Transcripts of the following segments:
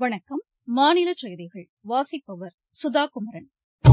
வணக்கம் மாநில செய்திகள் வாசிப்பவர் சுதா குமரன்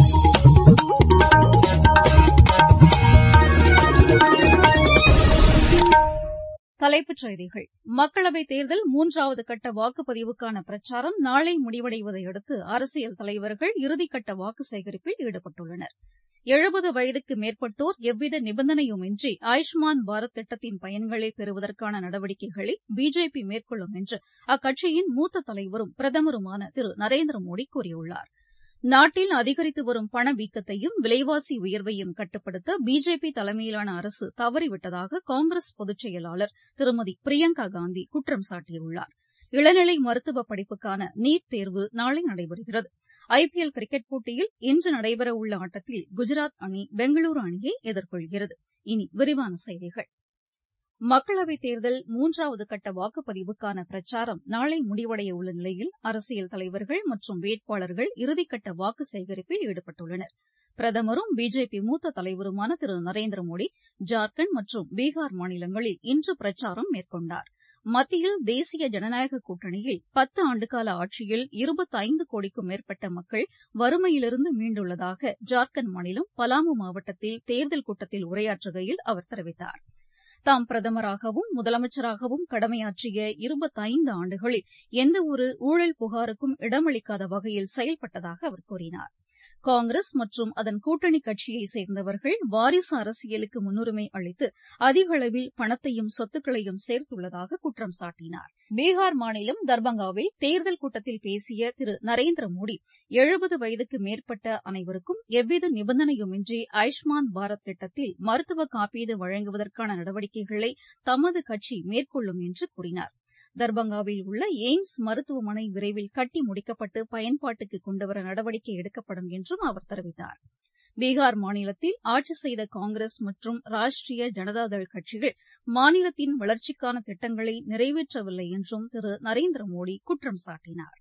தலைப்புச் செய்திகள் மக்களவைத் தேர்தல் மூன்றாவது கட்ட வாக்குப்பதிவுக்கான பிரச்சாரம் நாளை முடிவடைவதையடுத்து அரசியல் தலைவர்கள் இறுதிக்கட்ட வாக்கு சேகரிப்பில் ஈடுபட்டுள்ளனர் எழுபது வயதுக்கு மேற்பட்டோர் எவ்வித நிபந்தனையுமின்றி ஆயுஷ்மான் பாரத் திட்டத்தின் பயன்களை பெறுவதற்கான நடவடிக்கைகளை பிஜேபி மேற்கொள்ளும் என்று அக்கட்சியின் மூத்த தலைவரும் பிரதமருமான திரு நரேந்திர மோடி கூறியுள்ளார் நாட்டில் அதிகரித்து வரும் பணவீக்கத்தையும் விலைவாசி உயர்வையும் கட்டுப்படுத்த பிஜேபி தலைமையிலான அரசு தவறிவிட்டதாக காங்கிரஸ் பொதுச் செயலாளர் திருமதி பிரியங்கா காந்தி குற்றம் சாட்டியுள்ளார் இளநிலை மருத்துவ படிப்புக்கான நீட் தேர்வு நாளை நடைபெறுகிறது ஐபிஎல் கிரிக்கெட் போட்டியில் இன்று நடைபெறவுள்ள ஆட்டத்தில் குஜராத் அணி பெங்களூரு அணியை எதிர்கொள்கிறது இனி விரிவான செய்திகள் மக்களவைத் தேர்தல் மூன்றாவது கட்ட வாக்குப்பதிவுக்கான பிரச்சாரம் நாளை முடிவடைய உள்ள நிலையில் அரசியல் தலைவர்கள் மற்றும் வேட்பாளர்கள் இறுதிக்கட்ட வாக்கு சேகரிப்பில் ஈடுபட்டுள்ளனர் பிரதமரும் பிஜேபி மூத்த தலைவருமான திரு நரேந்திர மோடி ஜார்க்கண்ட் மற்றும் பீகார் மாநிலங்களில் இன்று பிரச்சாரம் மேற்கொண்டார் மத்தியில் தேசிய ஜனநாயக கூட்டணியில் பத்து ஆண்டுகால ஆட்சியில் இருபத்தைந்து கோடிக்கும் மேற்பட்ட மக்கள் வறுமையிலிருந்து மீண்டுள்ளதாக ஜார்க்கண்ட் மாநிலம் பலாமு மாவட்டத்தில் தேர்தல் கூட்டத்தில் உரையாற்றுகையில் அவர் தெரிவித்தார் தாம் பிரதமராகவும் முதலமைச்சராகவும் கடமையாற்றிய இருபத்தைந்து ஆண்டுகளில் எந்தவொரு ஊழல் புகாருக்கும் இடமளிக்காத வகையில் செயல்பட்டதாக அவர் கூறினார் காங்கிரஸ் மற்றும் அதன் கூட்டணி கட்சியைச் சேர்ந்தவர்கள் வாரிசு அரசியலுக்கு முன்னுரிமை அளித்து அதிக அளவில் பணத்தையும் சொத்துக்களையும் சேர்த்துள்ளதாக குற்றம் சாட்டினார் பீகார் மாநிலம் தர்பங்காவில் தேர்தல் கூட்டத்தில் பேசிய திரு நரேந்திர மோடி எழுபது வயதுக்கு மேற்பட்ட அனைவருக்கும் எவ்வித நிபந்தனையுமின்றி ஆயுஷ்மான் பாரத் திட்டத்தில் மருத்துவ காப்பீடு வழங்குவதற்கான நடவடிக்கைகளை தமது கட்சி மேற்கொள்ளும் என்று கூறினார் தர்பங்காவில் உள்ள எய்ம்ஸ் மருத்துவமனை விரைவில் கட்டி முடிக்கப்பட்டு பயன்பாட்டுக்கு கொண்டுவர நடவடிக்கை எடுக்கப்படும் என்றும் அவர் தெரிவித்தார் பீகார் மாநிலத்தில் ஆட்சி செய்த காங்கிரஸ் மற்றும் ராஷ்டிரிய ஜனதாதள் கட்சிகள் மாநிலத்தின் வளர்ச்சிக்கான திட்டங்களை நிறைவேற்றவில்லை என்றும் திரு நரேந்திர மோடி குற்றம் சாட்டினார்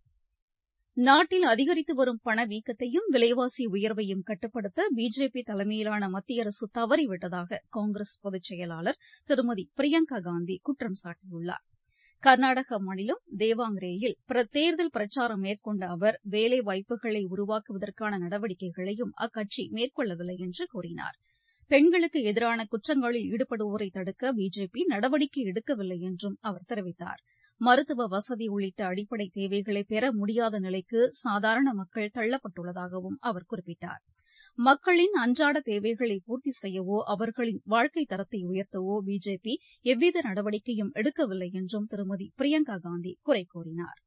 நாட்டில் அதிகரித்து வரும் பணவீக்கத்தையும் விலைவாசி உயர்வையும் கட்டுப்படுத்த பிஜேபி தலைமையிலான மத்திய அரசு தவறிவிட்டதாக காங்கிரஸ் பொதுச் செயலாளர் திருமதி பிரியங்கா காந்தி குற்றம் சாட்டியுள்ளார் கர்நாடக மாநிலம் தேவாங்கிரேயில் தேர்தல் பிரச்சாரம் மேற்கொண்ட அவர் வேலை வாய்ப்புகளை உருவாக்குவதற்கான நடவடிக்கைகளையும் அக்கட்சி மேற்கொள்ளவில்லை என்று கூறினார் பெண்களுக்கு எதிரான குற்றங்களில் ஈடுபடுவோரை தடுக்க பிஜேபி நடவடிக்கை எடுக்கவில்லை என்றும் அவர் தெரிவித்தார் மருத்துவ வசதி உள்ளிட்ட அடிப்படை தேவைகளை பெற முடியாத நிலைக்கு சாதாரண மக்கள் தள்ளப்பட்டுள்ளதாகவும் அவர் குறிப்பிட்டார் மக்களின் அன்றாட தேவைகளை பூர்த்தி செய்யவோ அவர்களின் வாழ்க்கை தரத்தை உயர்த்தவோ பிஜேபி எவ்வித நடவடிக்கையும் எடுக்கவில்லை என்றும் திருமதி பிரியங்கா காந்தி குறை கூறினார்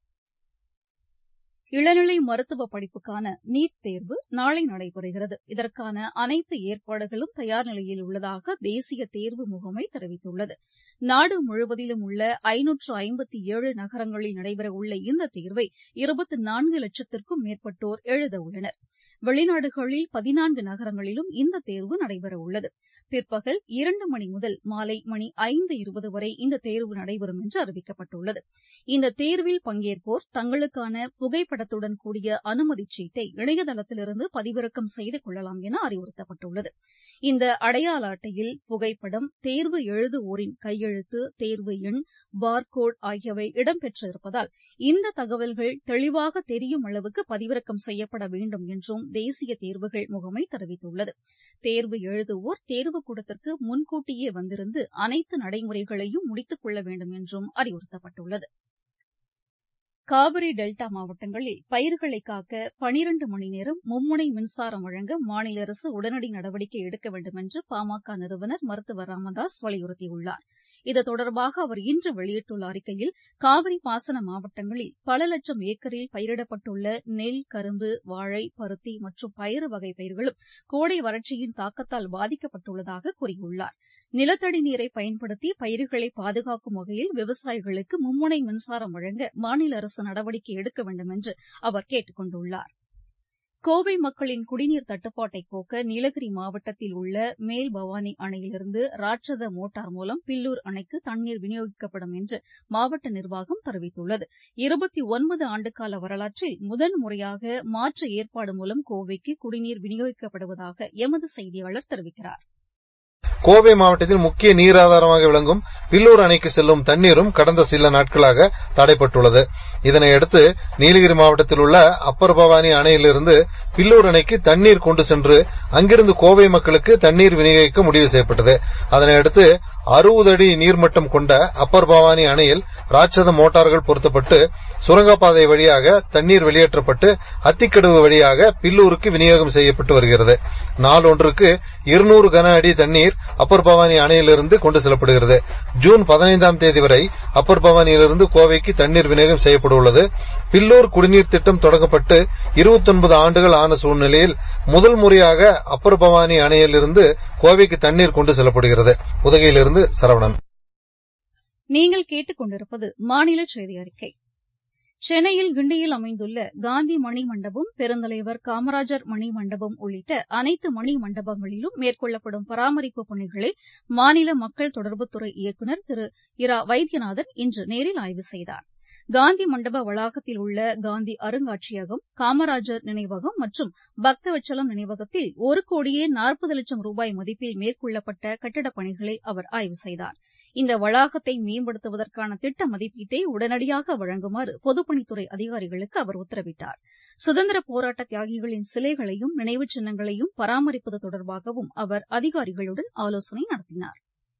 இளநிலை மருத்துவ படிப்புக்கான நீட் தேர்வு நாளை நடைபெறுகிறது இதற்கான அனைத்து ஏற்பாடுகளும் தயார் நிலையில் உள்ளதாக தேசிய தேர்வு முகமை தெரிவித்துள்ளது நாடு முழுவதிலும் உள்ள ஐநூற்று ஐம்பத்தி ஏழு நகரங்களில் நடைபெறவுள்ள இந்த தேர்வை இருபத்தி நான்கு லட்சத்திற்கும் மேற்பட்டோர் எழுத உள்ளனர் வெளிநாடுகளில் பதினான்கு நகரங்களிலும் இந்த தேர்வு நடைபெறவுள்ளது பிற்பகல் இரண்டு மணி முதல் மாலை மணி ஐந்து இருபது வரை இந்த தேர்வு நடைபெறும் என்று அறிவிக்கப்பட்டுள்ளது இந்த தேர்வில் பங்கேற்போர் தங்களுக்கான புகைப்படத்துடன் கூடிய அனுமதிச் சீட்டை இணையதளத்திலிருந்து பதிவிறக்கம் செய்து கொள்ளலாம் என அறிவுறுத்தப்பட்டுள்ளது இந்த அடையாள அட்டையில் புகைப்படம் தேர்வு எழுதுவோரின் கையெழுத்து தேர்வு எண் பார்கோட் ஆகியவை இடம்பெற்றிருப்பதால் இந்த தகவல்கள் தெளிவாக தெரியும் அளவுக்கு பதிவிறக்கம் செய்யப்பட வேண்டும் என்றும் தேசிய தேர்வுகள் முகமை தெரிவித்துள்ளது தேர்வு எழுதுவோர் தேர்வுக்கூடத்திற்கு முன்கூட்டியே வந்திருந்து அனைத்து நடைமுறைகளையும் முடித்துக் கொள்ள வேண்டும் என்றும் அறிவுறுத்தப்பட்டுள்ளது காவிரி டெல்டா மாவட்டங்களில் பயிர்களை காக்க பனிரண்டு மணி நேரம் மும்முனை மின்சாரம் வழங்க மாநில அரசு உடனடி நடவடிக்கை எடுக்க வேண்டும் என்று பாமக நிறுவனர் மருத்துவர் ராமதாஸ் வலியுறுத்தியுள்ளார் இது தொடர்பாக அவர் இன்று வெளியிட்டுள்ள அறிக்கையில் காவிரி பாசன மாவட்டங்களில் பல லட்சம் ஏக்கரில் பயிரிடப்பட்டுள்ள நெல் கரும்பு வாழை பருத்தி மற்றும் பயறு வகை பயிர்களும் கோடை வறட்சியின் தாக்கத்தால் பாதிக்கப்பட்டுள்ளதாக கூறியுள்ளார் நிலத்தடி நீரை பயன்படுத்தி பயிர்களை பாதுகாக்கும் வகையில் விவசாயிகளுக்கு மும்முனை மின்சாரம் வழங்க மாநில அரசு நடவடிக்கை எடுக்க வேண்டும் என்று அவர் கேட்டுக் கொண்டுள்ளார் கோவை மக்களின் குடிநீர் தட்டுப்பாட்டை போக்க நீலகிரி மாவட்டத்தில் உள்ள மேல் பவானி அணையிலிருந்து ராட்சத மோட்டார் மூலம் பில்லூர் அணைக்கு தண்ணீர் விநியோகிக்கப்படும் என்று மாவட்ட நிர்வாகம் தெரிவித்துள்ளது இருபத்தி ஒன்பது ஆண்டுகால வரலாற்றில் முதன் முறையாக மாற்று ஏற்பாடு மூலம் கோவைக்கு குடிநீர் விநியோகிக்கப்படுவதாக எமது செய்தியாளர் தெரிவிக்கிறார் கோவை மாவட்டத்தில் முக்கிய நீர் ஆதாரமாக விளங்கும் பில்லூர் அணைக்கு செல்லும் தண்ணீரும் கடந்த சில நாட்களாக தடைப்பட்டுள்ளது இதனையடுத்து நீலகிரி மாவட்டத்தில் உள்ள அப்பர் பவானி அணையிலிருந்து பில்லூர் அணைக்கு தண்ணீர் கொண்டு சென்று அங்கிருந்து கோவை மக்களுக்கு தண்ணீர் விநியோகிக்க முடிவு செய்யப்பட்டது அதனையடுத்து அறுபது அடி நீர்மட்டம் கொண்ட அப்பர் பவானி அணையில் ராட்சத மோட்டார்கள் பொருத்தப்பட்டு சுரங்கப்பாதை வழியாக தண்ணீர் வெளியேற்றப்பட்டு அத்திக்கடவு வழியாக பில்லூருக்கு விநியோகம் செய்யப்பட்டு வருகிறது நாள் ஒன்றுக்கு இருநூறு கன அடி தண்ணீர் அப்பர் பவானி அணையிலிருந்து கொண்டு செல்லப்படுகிறது ஜூன் பதினைந்தாம் தேதி வரை அப்பர் பவானியிலிருந்து கோவைக்கு தண்ணீர் விநியோகம் செய்யப்பட உள்ளது பில்லூர் குடிநீர் திட்டம் தொடங்கப்பட்டு இருபத்தொன்பது ஆண்டுகள் ஆன சூழ்நிலையில் முதல் முறையாக அப்பர் பவானி அணையிலிருந்து கோவைக்கு தண்ணீர் கொண்டு செல்லப்படுகிறது உதகையிலிருந்து சரவணன் நீங்கள் கேட்டுக் கொண்டிருப்பது மாநில செய்தி அறிக்கை சென்னையில் கிண்டியில் அமைந்துள்ள காந்தி மணி மண்டபம் பெருந்தலைவர் காமராஜர் மணி மண்டபம் உள்ளிட்ட அனைத்து மணி மண்டபங்களிலும் மேற்கொள்ளப்படும் பராமரிப்பு பணிகளை மாநில மக்கள் தொடர்புத்துறை இயக்குநர் திரு இரா வைத்தியநாதன் இன்று நேரில் ஆய்வு செய்தார் காந்தி மண்டப வளாகத்தில் உள்ள காந்தி அருங்காட்சியகம் காமராஜர் நினைவகம் மற்றும் பக்தவச்சலம் நினைவகத்தில் ஒரு கோடியே நாற்பது லட்சம் ரூபாய் மதிப்பில் மேற்கொள்ளப்பட்ட கட்டடப் பணிகளை அவர் ஆய்வு செய்தார் இந்த வளாகத்தை மேம்படுத்துவதற்கான திட்ட மதிப்பீட்டை உடனடியாக வழங்குமாறு பொதுப்பணித்துறை அதிகாரிகளுக்கு அவர் உத்தரவிட்டார் சுதந்திர போராட்ட தியாகிகளின் சிலைகளையும் நினைவுச் சின்னங்களையும் பராமரிப்பது தொடர்பாகவும் அவர் அதிகாரிகளுடன் ஆலோசனை நடத்தினார்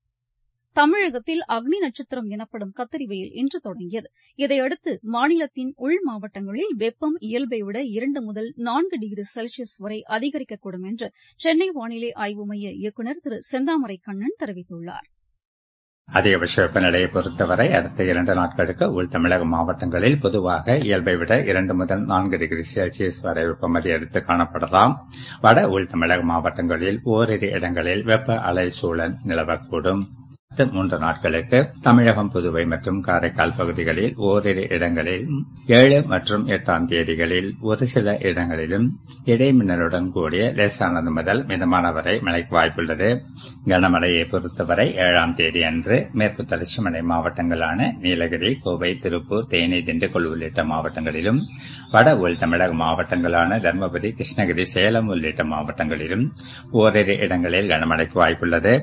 தமிழகத்தில் அக்னி நட்சத்திரம் எனப்படும் கத்திரி வெயில் இன்று தொடங்கியது இதையடுத்து மாநிலத்தின் உள் மாவட்டங்களில் வெப்பம் இயல்பை விட இரண்டு முதல் நான்கு டிகிரி செல்சியஸ் வரை அதிகரிக்கக்கூடும் என்று சென்னை வானிலை ஆய்வு மைய இயக்குநர் திரு செந்தாமரை கண்ணன் தெரிவித்துள்ளார் அதிகபட்ச வெப்பநிலையை பொறுத்தவரை அடுத்த இரண்டு நாட்களுக்கு உள் தமிழக மாவட்டங்களில் பொதுவாக இயல்பை விட இரண்டு முதல் நான்கு டிகிரி செல்சியஸ் வரை வெப்பமதி எடுத்து காணப்படலாம் வட உள் தமிழக மாவட்டங்களில் ஓரிரு இடங்களில் வெப்ப அலை சூழல் நிலவக்கூடும் அடுத்த மூன்று நாட்களுக்கு தமிழகம் புதுவை மற்றும் காரைக்கால் பகுதிகளில் ஓரிரு இடங்களில் ஏழு மற்றும் எட்டாம் தேதிகளில் ஒரு சில இடங்களிலும் இடைமின்னலுடன் கூடிய லேசானது முதல் மிதமான வரை மழைக்கு வாய்ப்புள்ளது கனமழையை பொறுத்தவரை ஏழாம் தேதி அன்று மேற்கு தொடர்ச்சி மலை மாவட்டங்களான நீலகிரி கோவை திருப்பூர் தேனி திண்டுக்கல் உள்ளிட்ட மாவட்டங்களிலும் வட உள் தமிழக மாவட்டங்களான தருமபுரி கிருஷ்ணகிரி சேலம் உள்ளிட்ட மாவட்டங்களிலும் ஓரிரு இடங்களில் கனமழைக்கு வாய்ப்புள்ளது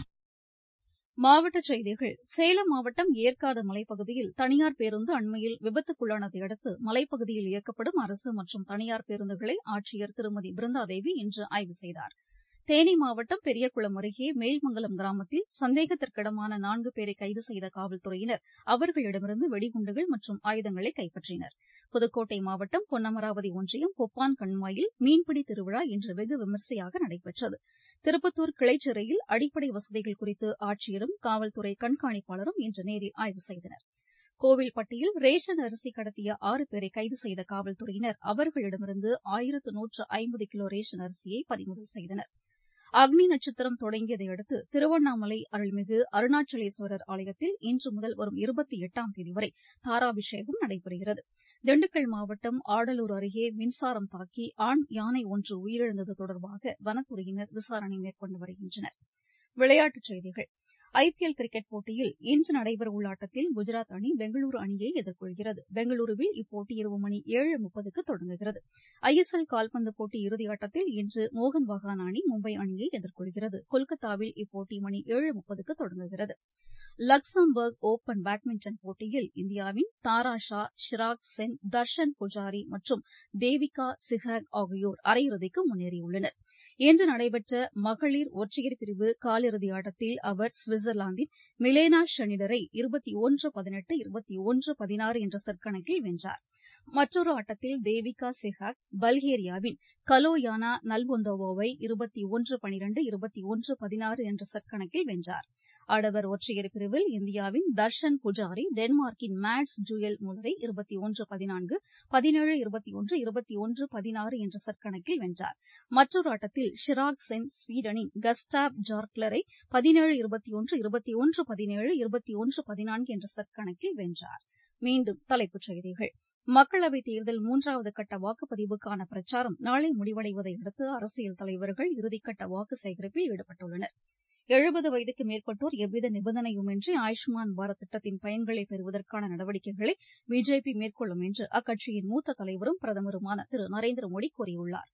மாவட்டச் செய்திகள் சேலம் மாவட்டம் ஏற்காடு மலைப்பகுதியில் தனியார் பேருந்து அண்மையில் விபத்துக்குள்ளானதை அடுத்து மலைப்பகுதியில் இயக்கப்படும் அரசு மற்றும் தனியார் பேருந்துகளை ஆட்சியர் திருமதி பிருந்தாதேவி இன்று ஆய்வு செய்தார் தேனி மாவட்டம் பெரியகுளம் அருகே மேல்மங்கலம் கிராமத்தில் சந்தேகத்திற்கிடமான நான்கு பேரை கைது செய்த காவல்துறையினர் அவர்களிடமிருந்து வெடிகுண்டுகள் மற்றும் ஆயுதங்களை கைப்பற்றினர் புதுக்கோட்டை மாவட்டம் பொன்னமராவதி ஒன்றியம் பொப்பான் கண்மாயில் மீன்பிடி திருவிழா இன்று வெகு விமரிசையாக நடைபெற்றது திருப்பத்தூர் கிளைச்சிறையில் அடிப்படை வசதிகள் குறித்து ஆட்சியரும் காவல்துறை கண்காணிப்பாளரும் இன்று நேரில் ஆய்வு செய்தனர் கோவில்பட்டியில் ரேஷன் அரிசி கடத்திய ஆறு பேரை கைது செய்த காவல்துறையினர் அவர்களிடமிருந்து ஆயிரத்து நூற்று ஐம்பது கிலோ ரேஷன் அரிசியை பறிமுதல் செய்தனர் அக்னி நட்சத்திரம் தொடங்கியதை அடுத்து திருவண்ணாமலை அருள்மிகு அருணாச்சலேஸ்வரர் ஆலயத்தில் இன்று முதல் வரும் இருபத்தி எட்டாம் தேதி வரை தாராபிஷேகம் நடைபெறுகிறது திண்டுக்கல் மாவட்டம் ஆடலூர் அருகே மின்சாரம் தாக்கி ஆண் யானை ஒன்று உயிரிழந்தது தொடர்பாக வனத்துறையினர் விசாரணை மேற்கொண்டு வருகின்றனர் விளையாட்டுச் செய்திகள் ஐபிஎல் கிரிக்கெட் போட்டியில் இன்று நடைபெறவுள்ள ஆட்டத்தில் குஜராத் அணி பெங்களூரு அணியை எதிர்கொள்கிறது பெங்களூருவில் இப்போட்டி இரவு மணி ஏழு முப்பதுக்கு தொடங்குகிறது ஐஎஸ்எல் கால்பந்து போட்டி இறுதியாட்டத்தில் இன்று மோகன் பகான் அணி மும்பை அணியை எதிர்கொள்கிறது கொல்கத்தாவில் இப்போட்டி மணி ஏழு முப்பதுக்கு தொடங்குகிறது லக்சம்பர்க் ஓபன் பேட்மிண்டன் போட்டியில் இந்தியாவின் தாரா ஷா ஷிராக் சென் தர்ஷன் புஜாரி மற்றும் தேவிகா சிஹாக் ஆகியோர் அரையிறுதிக்கு முன்னேறியுள்ளனர் இன்று நடைபெற்ற மகளிர் ஒற்றையர் பிரிவு காலிறுதி ஆட்டத்தில் அவர் சுவிட்சர்லாந்தின் மிலேனா ஷனிடரை இருபத்தி ஒன்று பதினெட்டு இருபத்தி ஒன்று பதினாறு என்ற செட் கணக்கில் வென்றார் மற்றொரு ஆட்டத்தில் தேவிகா சிஹாக் பல்கேரியாவின் கலோயானா நல்பொந்தோவோவை இருபத்தி ஒன்று பனிரெண்டு இருபத்தி ஒன்று பதினாறு என்ற செட் கணக்கில் வென்றார் ஆடவர் ஒற்றையர் பிரிவில் இந்தியாவின் தர்ஷன் புஜாரி டென்மார்க்கின் மேட்ஸ் ஜூயல் முலரை இருபத்தி ஒன்று பதினான்கு பதினேழு இருபத்தி ஒன்று இருபத்தி ஒன்று பதினாறு என்ற செட் கணக்கில் வென்றார் மற்றொரு ஆட்டத்தில் ஷிராக் சென் ஸ்வீடனின் கஸ்டாப் ஜார்க்லரை பதினேழு இருபத்தி ஒன்று இருபத்தி ஒன்று பதினேழு இருபத்தி ஒன்று பதினான்கு என்ற செட் கணக்கில் வென்றார் மீண்டும் தலைப்புச் செய்திகள் மக்களவைத் தேர்தல் மூன்றாவது கட்ட வாக்குப்பதிவுக்கான பிரச்சாரம் நாளை முடிவடைவதை அடுத்து அரசியல் தலைவர்கள் இறுதிக்கட்ட வாக்கு சேகரிப்பில் ஈடுபட்டுள்ளனர் எழுபது வயதுக்கு மேற்பட்டோர் எவ்வித நிபந்தனையுமின்றி ஆயுஷ்மான் பாரத் திட்டத்தின் பயன்களை பெறுவதற்கான நடவடிக்கைகளை பிஜேபி மேற்கொள்ளும் என்று அக்கட்சியின் மூத்த தலைவரும் பிரதமருமான திரு நரேந்திர மோடி கூறியுள்ளார்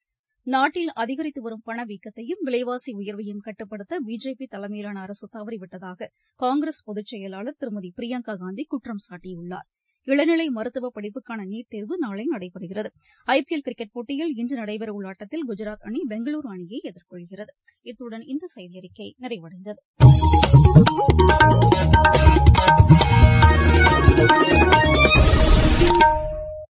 நாட்டில் அதிகரித்து வரும் பணவீக்கத்தையும் விலைவாசி உயர்வையும் கட்டுப்படுத்த பிஜேபி தலைமையிலான அரசு தவறிவிட்டதாக காங்கிரஸ் பொதுச் செயலாளர் திருமதி பிரியங்கா காந்தி குற்றம் சாட்டியுள்ளார் இளநிலை மருத்துவ படிப்புக்கான நீட் தேர்வு நாளை நடைபெறுகிறது ஐபிஎல் கிரிக்கெட் போட்டியில் இன்று நடைபெறவுள்ள ஆட்டத்தில் குஜராத் அணி பெங்களூரு அணியை எதிர்கொள்கிறது இத்துடன் இந்த செய்தியறிக்கை நிறைவடைந்தது